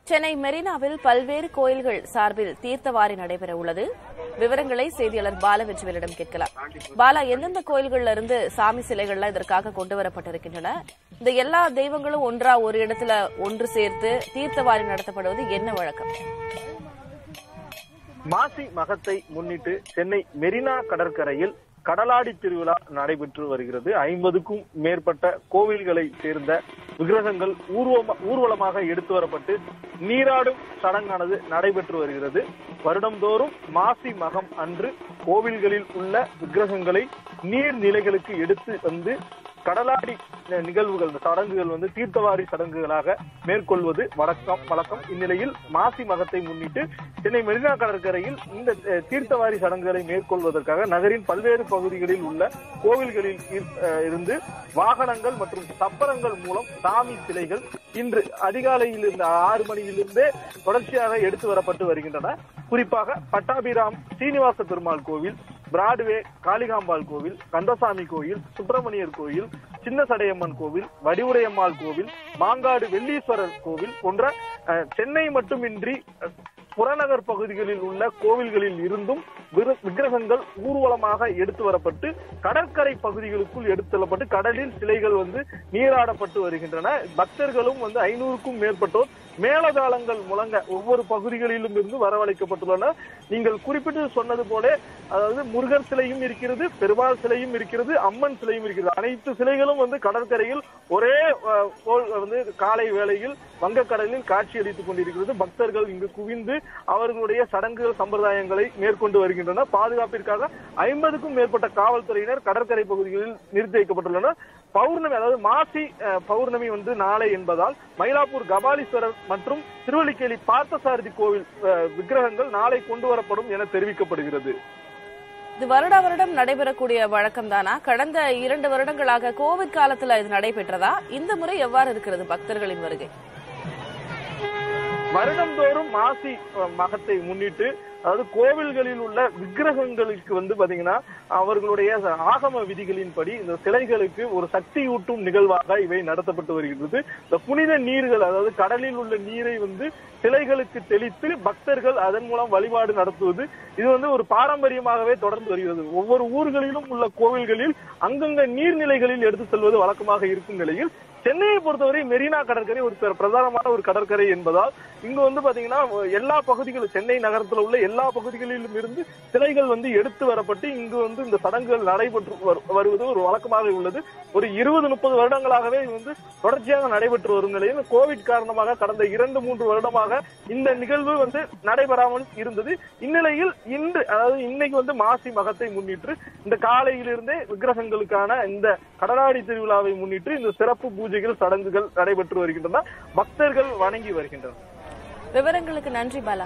சென்னை மெரினாவில் பல்வேறு கோயில்கள் சார்பில் தீர்த்தவாரி நடைபெற உள்ளது விவரங்களை செய்தியாளர் பால வெற்றிவேலிடம் கேட்கலாம் பாலா எந்தெந்த கோயில்கள்ல இருந்து சாமி சிலைகள்லாம் இதற்காக கொண்டு வரப்பட்டிருக்கின்றன இந்த எல்லா தெய்வங்களும் ஒன்றா ஒரு இடத்துல ஒன்று சேர்த்து தீர்த்தவாரி நடத்தப்படுவது என்ன வழக்கம் மாசி மகத்தை முன்னிட்டு சென்னை மெரினா கடற்கரையில் கடலாடி திருவிழா நடைபெற்று வருகிறது ஐம்பதுக்கும் மேற்பட்ட கோவில்களை சேர்ந்த விக்கிரகங்கள் ஊர்வம ஊர்வலமாக எடுத்து வரப்பட்டு நீராடும் சடங்கானது நடைபெற்று வருகிறது வருடந்தோறும் மாசி மகம் அன்று கோவில்களில் உள்ள விக்கிரகங்களை நீர்நிலைகளுக்கு எடுத்து வந்து கடலாடி நிகழ்வுகள் சடங்குகள் வந்து தீர்த்தவாரி சடங்குகளாக மேற்கொள்வது வழக்கம் வழக்கம் இந்நிலையில் மாசி மகத்தை முன்னிட்டு சென்னை மெரினா கடற்கரையில் இந்த அஹ், தீர்த்தவாரி சடங்குகளை மேற்கொள்வதற்காக நகரின் பல்வேறு பகுதிகளில் உள்ள கோவில்களில் இர்- அஹ், இருந்து வாகனங்கள் மற்றும் சப்பரங்கள் மூலம் சாமி சிலைகள் இன்று அதிகாலையில் இருந்த ஆறு மணியிலிருந்தே தொடர்ச்சியாக எடுத்து வரப்பட்டு வருகின்றன குறிப்பாக பட்டாபிராம் சீனிவாச பெருமாள் கோவில் பிராட்வே காளிகாம்பாள் கோவில் கந்தசாமி கோயில் சுப்பிரமணியர் கோயில் சின்ன சடையம்மன் கோவில் வடிவுடையம்மாள் கோவில் மாங்காடு வெள்ளீஸ்வரர் கோவில் போன்ற அஹ், சென்னை மட்டுமின்றி அஹ், புறநகர் பகுதிகளில் உள்ள கோவில்களில் இருந்தும் விரு- விக்கிரகங்கள் ஊர்வலமாக எடுத்து வரப்பட்டு கடற்கரை பகுதிகளுக்குள் எடுத்து செல்லப்பட்டு கடலில் சிலைகள் வந்து நீராடப்பட்டு வருகின்றன பக்தர்களும் வந்து ஐநூறுக்கும் மேற்பட்டோர் மேலதாளங்கள் முழங்க ஒவ்வொரு பகுதிகளிலும் இருந்து வரவழைக்கப்பட்டுள்ளன நீங்கள் குறிப்பிட்டு சொன்னது போல அதாவது முருகர் சிலையும் இருக்கிறது பெருமாள் சிலையும் இருக்கிறது அம்மன் சிலையும் இருக்கிறது அனைத்து சிலைகளும் வந்து கடற்கரையில் ஒரே அஹ், போல் வந்து காலை வேளையில் வங்கக்கடலில் காட்சியளித்துக் கொண்டிருக்கிறது பக்தர்கள் இங்கு குவிந்து அவர்களுடைய சடங்குகள் சம்பிரதாயங்களை மேற்கொண்டு வருகின்றனர் பாதுகாப்பிற்காக ஐம்பதுக்கும் மேற்பட்ட காவல்துறையினர் கடற்கரை பகுதிகளில் நிறுத்தி வைக்கப்பட்டுள்ளனர் பௌர்ணமி அதாவது மாசி அஹ், பௌர்ணமி வந்து நாளை என்பதால் மயிலாப்பூர் கபாலீஸ்வரர் மற்றும் திருவல்லிக்கேணி பார்த்தசாரதி கோவில் அஹ், விக்கிரகங்கள் நாளை கொண்டு வரப்படும் என தெரிவிக்கப்படுகிறது இது வருடா வருடம் நடைபெறக்கூடிய வழக்கம் தானா கடந்த இரண்டு வருடங்களாக கோவிட் காலத்துல இது நடைபெற்றதா இந்த முறை எவ்வாறு இருக்கிறது பக்தர்களின் வருகை வருடந்தோறும் மாசி அஹ், மகத்தை முன்னிட்டு அதாவது கோவில்களில் உள்ள விக்கிரகங்களுக்கு வந்து பாத்தீங்கன்னா அவர்களுடைய ஆகம விதிகளின்படி இந்த சிலைகளுக்கு ஒரு சக்தியூட்டும் நிகழ்வாக இவை நடத்தப்பட்டு வருகிறது இந்த புனித நீர்கள் அதாவது கடலில் உள்ள நீரை வந்து சிலைகளுக்கு தெளித்து பக்தர்கள் அதன் மூலம் வழிபாடு நடத்துவது இது வந்து ஒரு பாரம்பரியமாகவே தொடர்ந்து வருகிறது ஒவ்வொரு ஊர்களிலும் உள்ள கோவில்களில் அங்கங்க நீர்நிலைகளில் எடுத்து செல்வது வழக்கமாக இருக்கும் நிலையில் சென்னையை பொறுத்தவரை மெரினா கடற்கரை ஒரு பிர- பிரதானமான ஒரு கடற்கரை என்பதால் இங்கு வந்து பாத்தீங்கன்னா எல்லா பகுதிகளும் சென்னை நகரத்தில் உள்ள எல்லா பகுதிகளிலும் இருந்து சிலைகள் வந்து எடுத்து வரப்பட்டு இங்கு வந்து இந்த சடங்குகள் நடைபெற்று வரு- வருவது ஒரு வழக்கமாக உள்ளது ஒரு இருபது முப்பது வருடங்களாகவே இது வந்து தொடர்ச்சியாக நடைபெற்று வரும் நிலையில் கோவிட் காரணமாக கடந்த இரண்டு மூன்று வருடமாக இந்த நிகழ்வு வந்து நடைபெறாமல் இருந்தது இந்நிலையில் இன்று அதாவது இன்னைக்கு வந்து மாசி மகத்தை முன்னிட்டு இந்த காலையிலிருந்தே விக்கிரகங்களுக்கான இந்த கடலாடி திருவிழாவை முன்னிட்டு இந்த சிறப்பு பூஜைகள் சடங்குகள் நடைபெற்று வருகின்றன பக்தர்கள் வணங்கி வருகின்றனர் விவரங்களுக்கு நன்றி பாலா